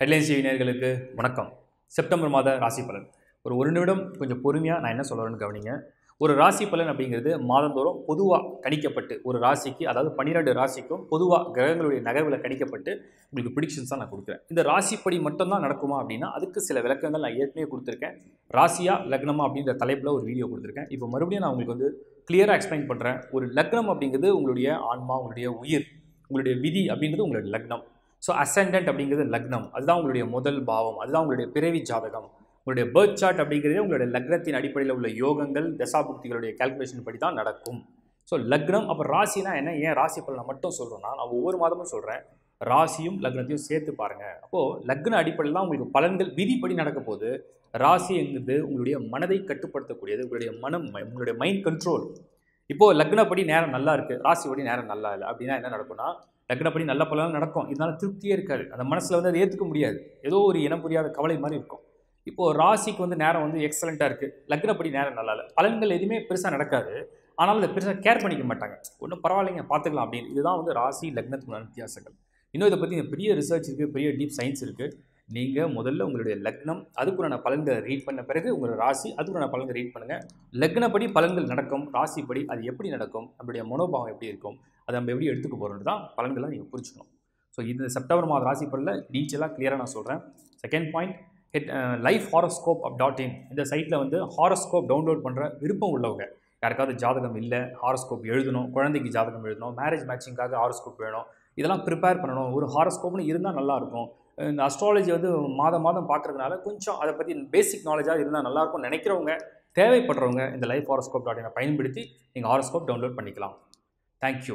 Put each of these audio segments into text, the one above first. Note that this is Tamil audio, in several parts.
ஹெட்லைன்ஸ் டிவி நேயர்களுக்கு வணக்கம் செப்டம்பர் மாத ராசி பலன் ஒரு ஒரு நிமிடம் கொஞ்சம் பொறுமையாக நான் என்ன சொல்கிறேன்னு கவனிங்க ஒரு ராசி பலன் அப்படிங்கிறது மாதந்தோறும் பொதுவாக கணிக்கப்பட்டு ஒரு ராசிக்கு அதாவது பன்னிரெண்டு ராசிக்கும் பொதுவாக கிரகங்களுடைய நகர்வில் கணிக்கப்பட்டு உங்களுக்கு ப்ரிடிக்ஷன்ஸ் தான் நான் கொடுக்குறேன் இந்த ராசிப்படி மட்டும்தான் நடக்குமா அப்படின்னா அதுக்கு சில விளக்கங்கள் நான் ஏற்கனவே கொடுத்துருக்கேன் ராசியா லக்னமா அப்படின்ற தலைப்பில் ஒரு வீடியோ கொடுத்துருக்கேன் இப்போ மறுபடியும் நான் உங்களுக்கு வந்து கிளியராக எக்ஸ்பிளைன் பண்ணுறேன் ஒரு லக்னம் அப்படிங்கிறது உங்களுடைய ஆன்மா உங்களுடைய உயிர் உங்களுடைய விதி அப்படிங்கிறது உங்களுடைய லக்னம் ஸோ அசெண்டன்ட் அப்படிங்கிறது லக்னம் அதுதான் உங்களுடைய முதல் பாவம் அதுதான் உங்களுடைய பிறவி ஜாதகம் உங்களுடைய பேர்த் சார்ட் அப்படிங்கிறது உங்களுடைய லக்னத்தின் அடிப்படையில் உள்ள யோகங்கள் தசாபுக்திகளுடைய கால்குலேஷன் படி தான் நடக்கும் ஸோ லக்னம் அப்போ ராசினா என்ன ஏன் ராசி பலனை மட்டும் சொல்கிறோன்னா நான் ஒவ்வொரு மாதமும் சொல்கிறேன் ராசியும் லக்னத்தையும் சேர்த்து பாருங்கள் அப்போது லக்ன அடிப்படையில் தான் உங்களுக்கு பலன்கள் விதிப்படி நடக்க போது ராசி என்கிறது உங்களுடைய மனதை கட்டுப்படுத்தக்கூடியது உங்களுடைய மனம் உங்களுடைய மைண்ட் கண்ட்ரோல் இப்போது லக்னப்படி நேரம் நல்லா இருக்குது ராசிப்படி நேரம் நல்லா இல்லை அப்படின்னா என்ன நடக்கும்னா லக்னப்படி நல்ல பலன் நடக்கும் இதனால திருப்தியே இருக்காது அந்த மனசில் வந்து அதை ஏற்றுக்க முடியாது ஏதோ ஒரு இனம் புரியாத கவலை மாதிரி இருக்கும் இப்போது ராசிக்கு வந்து நேரம் வந்து எக்ஸலண்ட்டாக இருக்குது லக்னப்படி நேரம் நல்லா இல்லை பலன்கள் எதுவுமே பெருசாக நடக்காது ஆனாலும் அதை பெருசாக கேர் பண்ணிக்க மாட்டாங்க ஒன்றும் பரவாயில்லைங்க பார்த்துக்கலாம் அப்படின்னு இதுதான் வந்து ராசி லக்னத்துக்குள்ள வித்தியாசங்கள் இன்னும் இதை பற்றி பெரிய ரிசர்ச் இருக்குது பெரிய டீப் சயின்ஸ் இருக்குது நீங்கள் முதல்ல உங்களுடைய லக்னம் அதுக்குண்டான பலன்களை ரீட் பண்ண பிறகு உங்களோட ராசி அதுக்குண்டான பலன்களை ரீட் பண்ணுங்கள் லக்னப்படி பலன்கள் நடக்கும் ராசிப்படி அது எப்படி நடக்கும் நம்மளுடைய மனோபாவம் எப்படி இருக்கும் அதை நம்ம எப்படி எடுத்துக்க போகிறோன்னு தான் பலன்களை நீங்கள் புரிஞ்சுக்கணும் ஸோ இந்த செப்டம்பர் மாத ராசி பலனில் டீட்டெயிலாக கிளியராக நான் சொல்கிறேன் second point head life horoscope app dot in இந்த சைட்டில் வந்து ஹாரோஸ்கோப் டவுன்லோட் பண்ணுற விருப்பம் உள்ளவங்க யாருக்காவது ஜாதகம் இல்லை ஹாரோஸ்கோப் எழுதணும் குழந்தைக்கு ஜாதகம் எழுதணும் மேரேஜ் மேட்சிங்காக ஹாரோஸ்கோப் வேணும் இதெல்லாம் ப்ரிப்பேர் பண்ணணும் ஒரு ஹாரோஸ்கோப்னு இருந்தால் நல்லாயிருக்கும் இந்த அஸ்ட்ராலஜி வந்து மாதம் மாதம் பார்க்குறதுனால கொஞ்சம் அதை பற்றி பேசிக் நாலேஜாக இருந்தால் நல்லாயிருக்கும் நினைக்கிறவங்க தேவைப்படுறவங்க இந்த லைஃப் ஹாரோஸ்கோப் டாட் இனை பயன்படுத்தி நீங்கள் ஹாரோஸ்கோப் டவுன்லோட் பண்ணிக்கலாம் தேங்க்யூ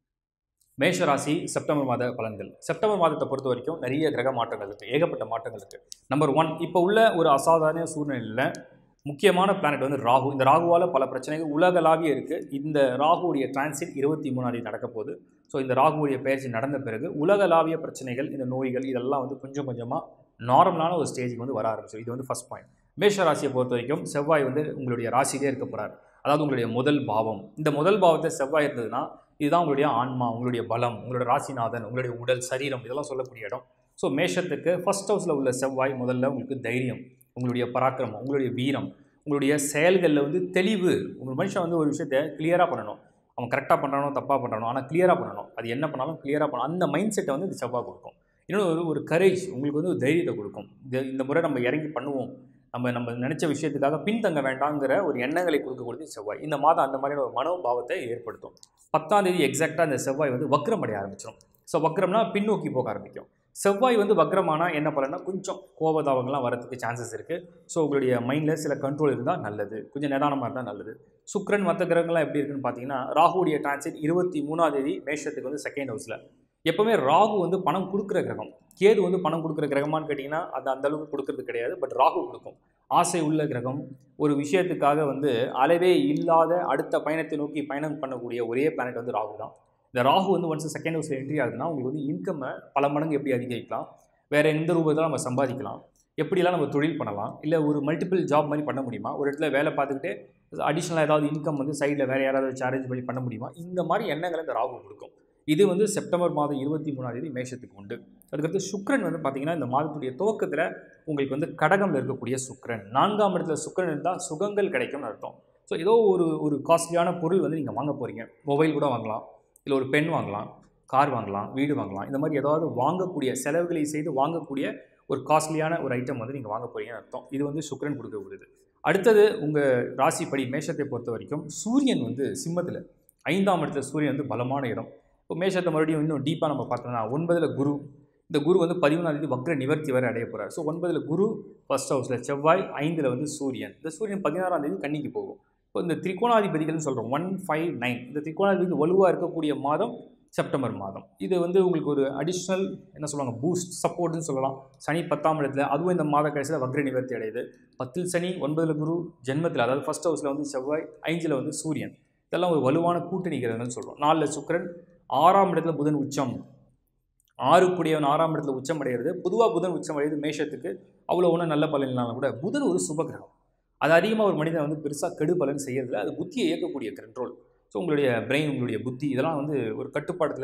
மேஷராசி செப்டம்பர் மாத பலன்கள் செப்டம்பர் மாதத்தை பொறுத்த வரைக்கும் நிறைய கிரக மாற்றங்கள் இருக்குது ஏகப்பட்ட மாற்றங்கள் இருக்குது நம்பர் ஒன் இப்போ உள்ள ஒரு அசாதாரண சூழ்நிலையில் முக்கியமான பிளானட் வந்து ராகு இந்த ராகுவால் பல பிரச்சனைகள் உலகளாவிய இருக்குது இந்த ராகுவுடைய டிரான்சிட் இருபத்தி மூணாம் தேதி நடக்க போகுது ஸோ இந்த ராகுவுடைய பயிற்சி நடந்த பிறகு உலகளாவிய பிரச்சனைகள் இந்த நோய்கள் இதெல்லாம் வந்து கொஞ்சம் கொஞ்சமாக நார்மலான ஒரு ஸ்டேஜுக்கு வந்து வர ஆரம்பிச்சு இது வந்து ஃபஸ்ட் பாயிண்ட் மேஷ ராசியை பொறுத்த வரைக்கும் செவ்வாய் வந்து உங்களுடைய ராசியிலே இருக்க போகிறார் அதாவது உங்களுடைய முதல் பாவம் இந்த முதல் பாவத்தை செவ்வாய் இருந்ததுன்னா இதுதான் உங்களுடைய ஆன்மா உங்களுடைய பலம் உங்களுடைய ராசிநாதன் உங்களுடைய உடல் சரீரம் இதெல்லாம் சொல்லக்கூடிய இடம் ஸோ மேஷத்துக்கு ஃபஸ்ட் ஹவுஸில் உள்ள செவ்வாய் முதல்ல உங்களுக்கு தைரியம் உங்களுடைய பராக்கிரமம் உங்களுடைய வீரம் உங்களுடைய செயல்களில் வந்து தெளிவு உங்கள் மனுஷன் வந்து ஒரு விஷயத்தை கிளியராக பண்ணணும் அவன் கரெக்டாக பண்ணுறானோ தப்பாக பண்ணுறானோ ஆனால் கிளியராக பண்ணணும் அது என்ன பண்ணாலும் கிளியராக பண்ணணும் அந்த மைண்ட் செட்டை வந்து இந்த செவ்வாய் கொடுக்கும் இன்னொன்று ஒரு ஒரு கரேஜ் உங்களுக்கு வந்து ஒரு தைரியத்தை கொடுக்கும் இந்த இந்த முறை நம்ம இறங்கி பண்ணுவோம் நம்ம நம்ம நினச்ச விஷயத்துக்காக பின்தங்க வேண்டாங்கிற ஒரு எண்ணங்களை கொடுக்கக்கூடியது செவ்வாய் இந்த மாதம் அந்த மாதிரியான ஒரு மனோபாவத்தை ஏற்படுத்தும் பத்தாம் தேதி எக்ஸாக்டாக அந்த செவ்வாய் வந்து வக்ரம் அடைய ஆரம்பிச்சிடும் ஸோ வக்ரம்னா பின்னோக்கி போக ஆரம்பிக்கும் செவ்வாய் வந்து வக்ரமானால் என்ன பலன்னா கொஞ்சம் கோபதாபங்கள்லாம் வரதுக்கு சான்சஸ் இருக்குது ஸோ உங்களுடைய மைண்டில் சில கண்ட்ரோல் இருந்தால் நல்லது கொஞ்சம் நிதானமாக இருந்தால் நல்லது சுக்ரன் மற்ற கிரகங்கள்லாம் எப்படி இருக்குன்னு பார்த்தீங்கன்னா ராகுடைய டிரான்சிட் இருபத்தி மூணாம் தேதி மேஷத்துக்கு வந்து செகண்ட் ஹவுஸில் எப்போவுமே ராகு வந்து பணம் கொடுக்குற கிரகம் கேது வந்து பணம் கொடுக்குற கிரகமான்னு கேட்டிங்கன்னா அது அந்த அளவுக்கு கொடுக்கறது கிடையாது பட் ராகு கொடுக்கும் ஆசை உள்ள கிரகம் ஒரு விஷயத்துக்காக வந்து அளவே இல்லாத அடுத்த பயணத்தை நோக்கி பயணம் பண்ணக்கூடிய ஒரே பிளானட் வந்து ராகு தான் இந்த ராகு வந்து ஒன்ஸ் செகண்ட் ஹவுஸில் என்ட்ரி ஆகுதுன்னா உங்களுக்கு வந்து இன்கம்மை பல மடங்கு எப்படி அதிகரிக்கலாம் வேறு எந்த ரூபத்தில் நம்ம சம்பாதிக்கலாம் எப்படிலாம் நம்ம தொழில் பண்ணலாம் இல்லை ஒரு மல்டிபிள் ஜாப் மாதிரி பண்ண முடியுமா ஒரு இடத்துல வேலை பார்த்துக்கிட்டே அடிஷ்னலாக ஏதாவது இன்கம் வந்து சைடில் வேறு யாராவது வச்சு அரேஞ்ச் பண்ணி பண்ண முடியுமா இந்த மாதிரி எண்ணங்களை இந்த ராகு கொடுக்கும் இது வந்து செப்டம்பர் மாதம் இருபத்தி மூணாம் தேதி மேஷத்துக்கு உண்டு அதுக்கடுத்து சுக்ரன் வந்து பார்த்திங்கன்னா இந்த மாதத்துடைய துவக்கத்தில் உங்களுக்கு வந்து கடகமில் இருக்கக்கூடிய சுக்ரன் நான்காம் இடத்துல சுக்ரன் இருந்தால் சுகங்கள் கிடைக்கும்னு அர்த்தம் ஸோ ஏதோ ஒரு ஒரு காஸ்ட்லியான பொருள் வந்து நீங்கள் வாங்க போகிறீங்க மொபைல் கூட வாங்கலாம் இல்லை ஒரு பென் வாங்கலாம் கார் வாங்கலாம் வீடு வாங்கலாம் இந்த மாதிரி ஏதாவது வாங்கக்கூடிய செலவுகளை செய்து வாங்கக்கூடிய ஒரு காஸ்ட்லியான ஒரு ஐட்டம் வந்து நீங்கள் வாங்க போகிறீங்கன்னு அர்த்தம் இது வந்து சுக்ரன் கொடுக்கக்கூடியது அடுத்தது உங்கள் ராசிப்படி மேஷத்தை பொறுத்த வரைக்கும் சூரியன் வந்து சிம்மத்தில் ஐந்தாம் இடத்துல சூரியன் வந்து பலமான இடம் இப்போ மேஷத்தை மறுபடியும் இன்னும் டீப்பாக நம்ம பார்த்தோம்னா ஒன்பதில் குரு இந்த குரு வந்து பதிமூணாம் தேதி வக்ர நிவர்த்தி வரை அடைய போகிறார் ஸோ ஒன்பதில் குரு ஃபஸ்ட் ஹவுஸில் செவ்வாய் ஐந்தில் வந்து சூரியன் இந்த சூரியன் பதினாறாம் தேதி கன்னிக்கு போகும் இப்போ இந்த திரிகோணாதிபதிகள்னு சொல்கிறோம் ஒன் ஃபைவ் நைன் இந்த திரிகோணாதிபதி வலுவாக இருக்கக்கூடிய மாதம் செப்டம்பர் மாதம் இது வந்து உங்களுக்கு ஒரு அடிஷ்னல் என்ன சொல்லுவாங்க பூஸ்ட் சப்போர்ட்னு சொல்லலாம் சனி பத்தாம் இடத்துல அதுவும் இந்த மாத கடைசியில் வக்ர நிவர்த்தி அடையுது பத்தில் சனி ஒன்பதில் குரு ஜென்மத்தில் அதாவது ஃபஸ்ட் ஹவுஸில் வந்து செவ்வாய் ஐந்தில் வந்து சூரியன் இதெல்லாம் ஒரு வலுவான கூட்டணி கிரகங்கள்னு சொல்கிறோம் நாலில் சுக்கரன் ஆறாம் இடத்துல புதன் உச்சம் ஆறுக்குடையவன் ஆறாம் இடத்துல உச்சம் அடைகிறது பொதுவாக புதன் உச்சம் அடையுது மேஷத்துக்கு அவ்வளோ ஒன்றும் நல்ல பலன் இல்லாமல் கூட புதன் ஒரு சுபகிரகம் அது அதிகமாக ஒரு மனிதன் வந்து பெருசாக கெடு பலன் செய்யறதில்ல அது புத்தியை இயக்கக்கூடிய கண்ட்ரோல் ஸோ உங்களுடைய பிரெயின் உங்களுடைய புத்தி இதெல்லாம் வந்து ஒரு கட்டுப்பாடத்தில்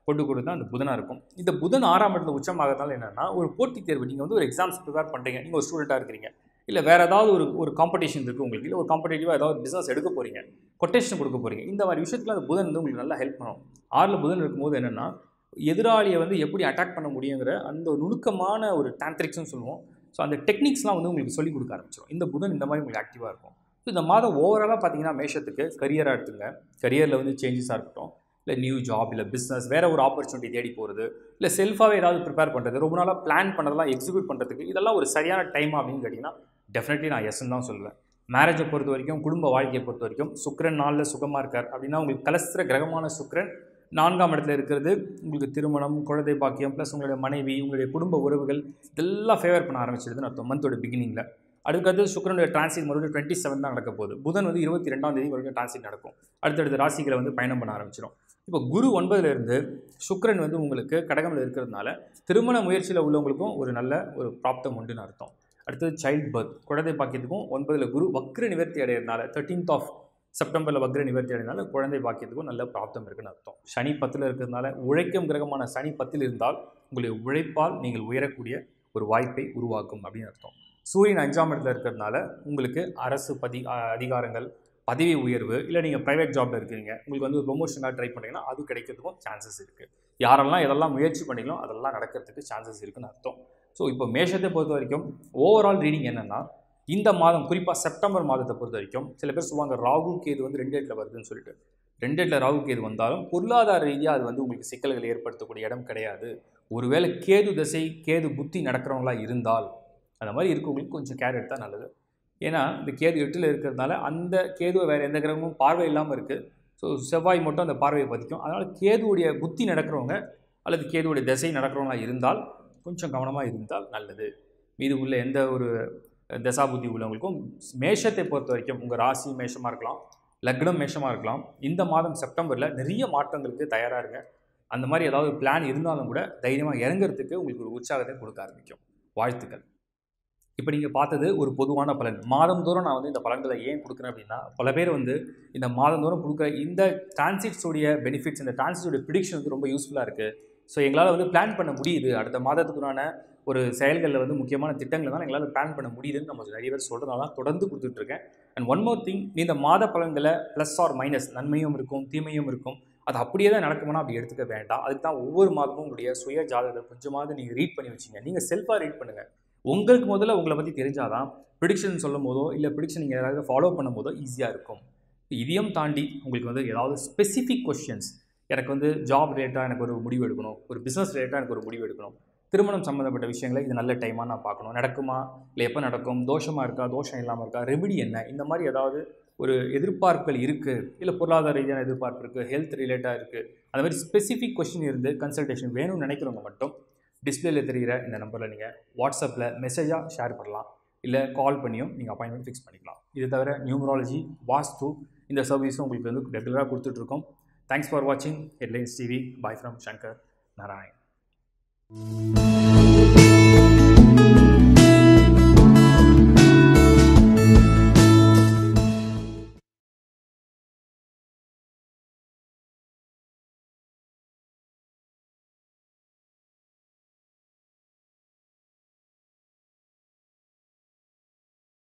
கொண்டு கொடுத்தா அந்த புதனாக இருக்கும் இந்த புதன் ஆறாம் இடத்துல உச்சமாகறதால என்னென்னா ஒரு போட்டித் தேர்வு நீங்கள் வந்து ஒரு எக்ஸாம்ஸ் ப்ரிப்பேர் பண்ணுறீங்க நீங்கள் ஒரு ஸ்டூடெண்ட்டாக இருக்கிறீங்க இல்லை வேறு ஏதாவது ஒரு ஒரு காம்படிஷன் இருக்குது உங்களுக்கு இல்லை ஒரு காம்படேட்டிவாக ஏதாவது பிஸ்னஸ் எடுக்க போகிறீங்க கொட்டேஷன் கொடுக்க போகிறீங்க இந்த மாதிரி விஷயத்தில் அந்த புதன் வந்து உங்களுக்கு நல்லா ஹெல்ப் பண்ணும் ஆறில் புதன் இருக்கும்போது என்னென்னா எதிராளியை வந்து எப்படி அட்டாக் பண்ண முடியுங்கிற அந்த ஒரு நுணுக்கமான ஒரு டான்ட்ரிக்ஸ்னு சொல்லுவோம் ஸோ அந்த டெக்னிக்ஸ்லாம் வந்து உங்களுக்கு சொல்லிக் கொடுக்க ஆரம்பிச்சிடும் இந்த புதன் இந்த மாதிரி உங்களுக்கு ஆக்டிவாக இருக்கும் ஸோ இந்த மாதம் ஓவராலாக பார்த்தீங்கன்னா மேஷத்துக்கு கரியராக எடுத்துங்க கரியரில் வந்து சேஞ்சஸாக இருக்கட்டும் இல்லை நியூ ஜாப் இல்லை பிஸ்னஸ் வேறு ஒரு ஆப்பர்ச்சுனிட்டி தேடி போகிறது இல்லை செல்ஃபாகவே ஏதாவது ப்ரிப்பேர் பண்ணுறது ரொம்ப நாளாக பிளான் பண்ணதெல்லாம் எக்ஸிக்யூட் பண்ணுறதுக்கு இதெல்லாம் ஒரு சரியான டைம் அப்படின்னு கேட்டிங்கன்னா டெஃபினெட்லி நான் எஸ்ன்னு தான் சொல்லுவேன் மேரேஜை பொறுத்த வரைக்கும் குடும்ப வாழ்க்கையை பொறுத்த வரைக்கும் சுக்கிரன் நாளில் சுகமாக இருக்கார் அப்படின்னா உங்களுக்கு கலஸ்திர கிரகமான சுக்கிரன் நான்காம் இடத்துல இருக்கிறது உங்களுக்கு திருமணம் குழந்தை பாக்கியம் ப்ளஸ் உங்களுடைய மனைவி உங்களுடைய குடும்ப உறவுகள் இதெல்லாம் ஃபேவர் பண்ண ஆரம்பிச்சிருதுன்னு அர்த்தம் மந்தோட பிகினிங்கில் அதுக்கடுத்து சுக்கிரனுடைய டிரான்சிட் மறுபடியும் டுவெண்ட்டி செவன் தான் நடக்க போகுது புதன் வந்து இருபத்தி ரெண்டாம் தேதி மறுபடியும் டிரான்சிட் நடக்கும் அடுத்தடுத்த ராசிகளை வந்து பயணம் பண்ண ஆரம்பிச்சிடும் இப்போ குரு ஒன்பதுல இருந்து சுக்கிரன் வந்து உங்களுக்கு கடகமில் இருக்கிறதுனால திருமண முயற்சியில் உள்ளவங்களுக்கும் ஒரு நல்ல ஒரு பிராப்தம் உண்டுன்னு அர்த்தம் அடுத்தது சைல்ட் பர்த் குழந்தை பாக்கியத்துக்கும் ஒன்பதில் குரு வக்ர நிவர்த்தி அடையிறதுனால தேர்ட்டீன்த் ஆஃப் செப்டம்பரில் வக்ர நிவர்த்தி அடைனால குழந்தை பாக்கியத்துக்கும் நல்ல பிராப்தம் இருக்குன்னு அர்த்தம் சனி பத்தில் இருக்கிறதுனால உழைக்கும் கிரகமான சனி பத்தில் இருந்தால் உங்களுடைய உழைப்பால் நீங்கள் உயரக்கூடிய ஒரு வாய்ப்பை உருவாக்கும் அப்படின்னு அர்த்தம் சூரியன் அஞ்சாம் இடத்துல இருக்கிறதுனால உங்களுக்கு அரசு பதி அ- அதிகாரங்கள் பதவி உயர்வு இல்லை நீங்கள் ப்ரைவேட் ஜாப்ல இருக்கிறீங்க உங்களுக்கு வந்து ப்ரொமோஷனாக ட்ரை பண்ணீங்கன்னா அது கிடைக்கிறதுக்கும் சான்சஸ் இருக்குது யாரெல்லாம் எதெல்லாம் முயற்சி பண்ணீங்களோ அதெல்லாம் நடக்கிறதுக்கு சான்சஸ் இருக்குன்னு அர்த்தம் ஸோ இப்போ மேஷத்தை பொறுத்த வரைக்கும் ஓவரால் ரீடிங் என்னென்னா இந்த மாதம் குறிப்பாக செப்டம்பர் மாதத்தை பொறுத்த வரைக்கும் சில பேர் சொல்லுவாங்க ராகு கேது வந்து ரெண்டு இடத்துல வருதுன்னு சொல்லிட்டு ரெண்டு இடத்துல ராகு கேது வந்தாலும் பொருளாதார ரீதியாக அது வந்து உங்களுக்கு சிக்கல்களை ஏற்படுத்தக்கூடிய இடம் கிடையாது ஒருவேளை கேது திசை கேது புத்தி நடக்கிறவங்களா இருந்தால் அந்த மாதிரி இருக்கவங்களுக்கு கொஞ்சம் கேர் எடுத்தால் நல்லது ஏன்னா இந்த கேது எட்டில் இருக்கிறதுனால அந்த கேதுவை வேறு எந்த கிரகமும் பார்வை இல்லாமல் இருக்குது ஸோ செவ்வாய் மட்டும் அந்த பார்வையை பதிக்கும் அதனால் கேதுவுடைய புத்தி நடக்கிறவங்க அல்லது கேதுவுடைய திசை நடக்கிறவங்களா இருந்தால் கொஞ்சம் கவனமாக இருந்தால் நல்லது மீது உள்ள எந்த ஒரு தசா புத்தி உள்ளவங்களுக்கும் மேஷத்தை பொறுத்த வரைக்கும் உங்கள் ராசி மேஷமாக இருக்கலாம் லக்னம் மேஷமாக இருக்கலாம் இந்த மாதம் செப்டம்பரில் நிறைய மாற்றங்களுக்கு தயாராக இருங்க அந்த மாதிரி ஏதாவது பிளான் இருந்தாலும் கூட தைரியமாக இறங்குறதுக்கு உங்களுக்கு ஒரு உற்சாகத்தை கொடுக்க ஆரம்பிக்கும் வாழ்த்துக்கள் இப்போ நீங்கள் பார்த்தது ஒரு பொதுவான பலன் மாதந்தோறும் நான் வந்து இந்த பலன்களை ஏன் கொடுக்குறேன் அப்படின்னா பல பேர் வந்து இந்த மாதந்தோறும் கொடுக்குற இந்த டிரான்சிட்ஸோடைய பெனிஃபிட்ஸ் இந்த டிரான்சிட்ஸோடைய ப்ரிடிக்ஷன் வந்து ரொம்ப யூஸ்ஃபுல்லாக இருக்குது ஸோ எங்களால் வந்து பிளான் பண்ண முடியுது அடுத்த மாதத்துக்குறான ஒரு செயல்களில் வந்து முக்கியமான திட்டங்களை தான் எங்களால் பிளான் பண்ண முடியுதுன்னு நம்ம நிறைய பேர் சொல்கிறதுனால தான் தொடர்ந்து கொடுத்துட்ருக்கேன் அண்ட் ஒன் மோர் திங் நீ இந்த மாத பலன்களை ப்ளஸ் ஆர் மைனஸ் நன்மையும் இருக்கும் தீமையும் இருக்கும் அது அப்படியே தான் நடக்குமானா அப்படி எடுத்துக்க வேண்டாம் அதுக்கு தான் ஒவ்வொரு மாதமும் உங்களுடைய சுய ஜாதகத்தை கொஞ்சமாவது நீங்கள் ரீட் பண்ணி வச்சுங்க நீங்கள் செல்ஃபாக ரீட் பண்ணுங்கள் உங்களுக்கு முதல்ல உங்களை பற்றி தெரிஞ்சாதான் ப்ரிடிக்ஷன் சொல்லும் போதோ இல்லை ப்ரிடிக்ஷன் நீங்கள் யாராவது ஃபாலோ பண்ணும் போதோ ஈஸியாக இருக்கும் இதையும் தாண்டி உங்களுக்கு வந்து ஏதாவது ஸ்பெசிஃபிக் கொஷின்ஸ் எனக்கு வந்து ஜாப் ரிலேட்டாக எனக்கு ஒரு முடிவு எடுக்கணும் ஒரு பிஸ்னஸ் ரிலேட்டாக எனக்கு ஒரு முடிவு எடுக்கணும் திருமணம் சம்மந்தப்பட்ட விஷயங்களை இது நல்ல டைமாக நான் பார்க்கணும் நடக்குமா இல்லை எப்போ நடக்கும் தோஷமாக இருக்கா தோஷம் இல்லாமல் இருக்கா ரெமெடி என்ன இந்த மாதிரி ஏதாவது ஒரு எதிர்பார்ப்புகள் இருக்குது இல்லை பொருளாதார ரீதியான எதிர்பார்ப்பு இருக்குது ஹெல்த் ரிலேட்டாக இருக்குது அந்த மாதிரி ஸ்பெசிஃபிக் கொஷின் இருந்து கன்சல்டேஷன் வேணும்னு நினைக்கிறவங்க மட்டும் டிஸ்பிளேல தெரிகிற இந்த நம்பரில் நீங்கள் வாட்ஸ்அப்பில் மெசேஜாக ஷேர் பண்ணலாம் இல்லை கால் பண்ணியும் நீங்கள் அப்பாயின்மெண்ட் ஃபிக்ஸ் பண்ணிக்கலாம் இது தவிர நியூமராலஜி வாஸ்து இந்த சர்வீஸும் உங்களுக்கு வந்து ரெகுலராக கொடுத்துட்ருக்கோம் தேங்க்ஸ் ஃபார் வாட்சிங் headlines TV bye from Shankar Narayan